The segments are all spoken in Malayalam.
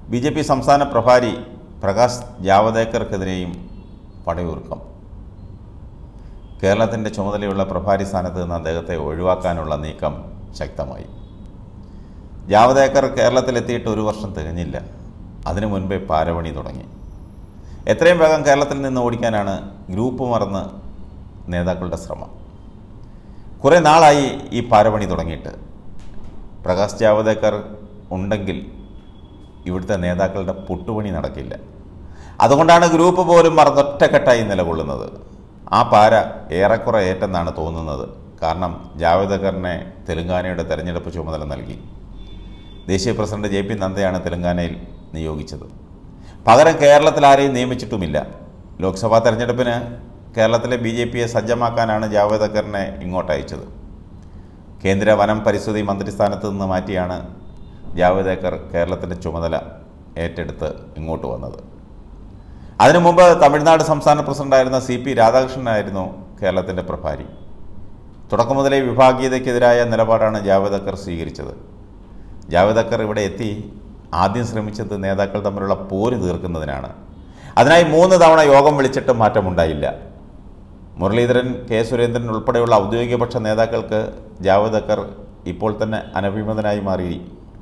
ബി ജെ പി സംസ്ഥാന പ്രഭാരി പ്രകാശ് ജാവദേക്കർക്കെതിരെയും പടയൊരുക്കം കേരളത്തിൻ്റെ ചുമതലയുള്ള പ്രഭാരി സ്ഥാനത്ത് നിന്ന് അദ്ദേഹത്തെ ഒഴിവാക്കാനുള്ള നീക്കം ശക്തമായി ജാവദേക്കർ കേരളത്തിലെത്തിയിട്ട് ഒരു വർഷം തികഞ്ഞില്ല അതിനു മുൻപേ പാരവണി തുടങ്ങി എത്രയും വേഗം കേരളത്തിൽ നിന്ന് ഓടിക്കാനാണ് ഗ്രൂപ്പ് മറന്ന് നേതാക്കളുടെ ശ്രമം കുറേ നാളായി ഈ പാരവണി തുടങ്ങിയിട്ട് പ്രകാശ് ജാവദേക്കർ ഉണ്ടെങ്കിൽ ഇവിടുത്തെ നേതാക്കളുടെ പൊട്ടുപണി നടക്കില്ല അതുകൊണ്ടാണ് ഗ്രൂപ്പ് പോലും മറന്നൊറ്റക്കെട്ടായി നിലകൊള്ളുന്നത് ആ പാര ഏറെക്കുറെ ഏറ്റെന്നാണ് തോന്നുന്നത് കാരണം ജാവദേക്കറിനെ തെലങ്കാനയുടെ തെരഞ്ഞെടുപ്പ് ചുമതല നൽകി ദേശീയ പ്രസിഡന്റ് ജെ പി നദ്ദയാണ് തെലങ്കാനയിൽ നിയോഗിച്ചത് പകരം കേരളത്തിൽ ആരെയും നിയമിച്ചിട്ടുമില്ല ലോക്സഭാ തെരഞ്ഞെടുപ്പിന് കേരളത്തിലെ ബി ജെ പിയെ സജ്ജമാക്കാനാണ് ജാവദേക്കറിനെ ഇങ്ങോട്ട് അയച്ചത് കേന്ദ്ര വനം പരിസ്ഥിതി മന്ത്രിസ്ഥാനത്ത് നിന്ന് മാറ്റിയാണ് ജാവദേക്കർ കേരളത്തിൻ്റെ ചുമതല ഏറ്റെടുത്ത് ഇങ്ങോട്ട് വന്നത് അതിനു മുമ്പ് തമിഴ്നാട് സംസ്ഥാന പ്രസിഡന്റായിരുന്ന സി പി രാധാകൃഷ്ണനായിരുന്നു കേരളത്തിൻ്റെ പ്രഭാരി തുടക്കം മുതലേ വിഭാഗീയതയ്ക്കെതിരായ നിലപാടാണ് ജാവദേക്കർ സ്വീകരിച്ചത് ജാവദേക്കർ ഇവിടെ എത്തി ആദ്യം ശ്രമിച്ചത് നേതാക്കൾ തമ്മിലുള്ള പോര് തീർക്കുന്നതിനാണ് അതിനായി മൂന്ന് തവണ യോഗം വിളിച്ചിട്ട് മാറ്റമുണ്ടായില്ല മുരളീധരൻ കെ സുരേന്ദ്രൻ ഉൾപ്പെടെയുള്ള ഔദ്യോഗികപക്ഷ നേതാക്കൾക്ക് ജാവദേക്കർ ഇപ്പോൾ തന്നെ അനഭിമതനായി മാറി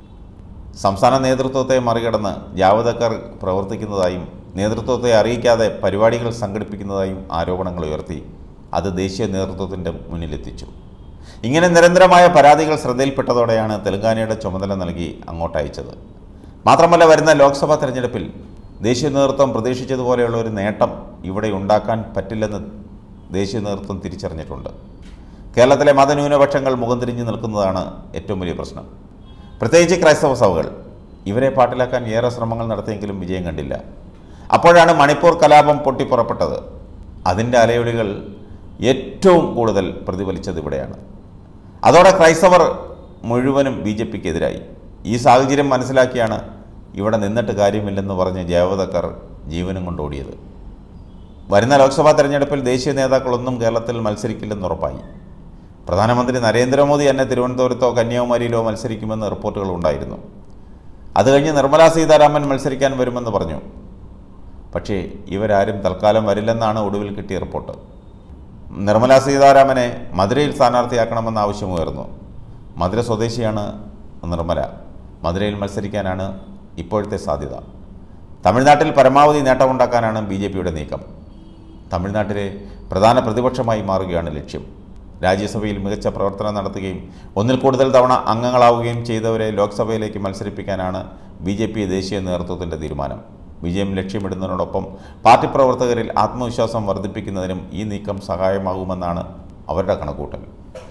സംസ്ഥാന നേതൃത്വത്തെ മറികടന്ന് ജാവദേക്കർ പ്രവർത്തിക്കുന്നതായും നേതൃത്വത്തെ അറിയിക്കാതെ പരിപാടികൾ സംഘടിപ്പിക്കുന്നതായും ആരോപണങ്ങൾ ഉയർത്തി അത് ദേശീയ നേതൃത്വത്തിൻ്റെ മുന്നിലെത്തിച്ചു ഇങ്ങനെ നിരന്തരമായ പരാതികൾ ശ്രദ്ധയിൽപ്പെട്ടതോടെയാണ് തെലങ്കാനയുടെ ചുമതല നൽകി അങ്ങോട്ട് അയച്ചത് മാത്രമല്ല വരുന്ന ലോക്സഭാ തെരഞ്ഞെടുപ്പിൽ ദേശീയ നേതൃത്വം പ്രതീക്ഷിച്ചതുപോലെയുള്ള ഒരു നേട്ടം ഇവിടെ ഉണ്ടാക്കാൻ പറ്റില്ലെന്ന് ദേശീയ നേതൃത്വം തിരിച്ചറിഞ്ഞിട്ടുണ്ട് കേരളത്തിലെ മതന്യൂനപക്ഷങ്ങൾ മുഖം തിരിഞ്ഞു നിൽക്കുന്നതാണ് ഏറ്റവും വലിയ പ്രശ്നം പ്രത്യേകിച്ച് ക്രൈസ്തവ സഭകൾ ഇവരെ പാട്ടിലാക്കാൻ ഏറെ ശ്രമങ്ങൾ നടത്തിയെങ്കിലും വിജയം കണ്ടില്ല അപ്പോഴാണ് മണിപ്പൂർ കലാപം പൊട്ടിപ്പുറപ്പെട്ടത് അതിൻ്റെ അലയൊലികൾ ഏറ്റവും കൂടുതൽ പ്രതിഫലിച്ചത് ഇവിടെയാണ് അതോടെ ക്രൈസ്തവർ മുഴുവനും ബി ജെ പിക്കെതിരായി ഈ സാഹചര്യം മനസ്സിലാക്കിയാണ് ഇവിടെ നിന്നിട്ട് കാര്യമില്ലെന്ന് പറഞ്ഞ് ജാവദേക്കർ ജീവനും കൊണ്ട് ഓടിയത് വരുന്ന ലോക്സഭാ തെരഞ്ഞെടുപ്പിൽ ദേശീയ നേതാക്കളൊന്നും കേരളത്തിൽ മത്സരിക്കില്ലെന്ന് ഉറപ്പായി പ്രധാനമന്ത്രി നരേന്ദ്രമോദി തന്നെ തിരുവനന്തപുരത്തോ കന്യാകുമാരിയിലോ മത്സരിക്കുമെന്ന് റിപ്പോർട്ടുകൾ ഉണ്ടായിരുന്നു അത് കഴിഞ്ഞ് നിർമ്മലാ സീതാരാമൻ മത്സരിക്കാൻ വരുമെന്ന് പറഞ്ഞു പക്ഷേ ഇവരാരും തൽക്കാലം വരില്ലെന്നാണ് ഒടുവിൽ കിട്ടിയ റിപ്പോർട്ട് നിർമ്മലാ സീതാരാമനെ മധുരയിൽ സ്ഥാനാർത്ഥിയാക്കണമെന്ന ആവശ്യമുയർന്നു മധുര സ്വദേശിയാണ് നിർമ്മല മധുരയിൽ മത്സരിക്കാനാണ് ഇപ്പോഴത്തെ സാധ്യത തമിഴ്നാട്ടിൽ പരമാവധി നേട്ടമുണ്ടാക്കാനാണ് ബി ജെ പിയുടെ നീക്കം തമിഴ്നാട്ടിലെ പ്രധാന പ്രതിപക്ഷമായി മാറുകയാണ് ലക്ഷ്യം രാജ്യസഭയിൽ മികച്ച പ്രവർത്തനം നടത്തുകയും ഒന്നിൽ കൂടുതൽ തവണ അംഗങ്ങളാവുകയും ചെയ്തവരെ ലോക്സഭയിലേക്ക് മത്സരിപ്പിക്കാനാണ് ബി ജെ പി ദേശീയ നേതൃത്വത്തിൻ്റെ തീരുമാനം വിജയം ലക്ഷ്യമിടുന്നതിനോടൊപ്പം പാർട്ടി പ്രവർത്തകരിൽ ആത്മവിശ്വാസം വർദ്ധിപ്പിക്കുന്നതിനും ഈ നീക്കം സഹായമാകുമെന്നാണ് അവരുടെ കണക്കൂട്ടൽ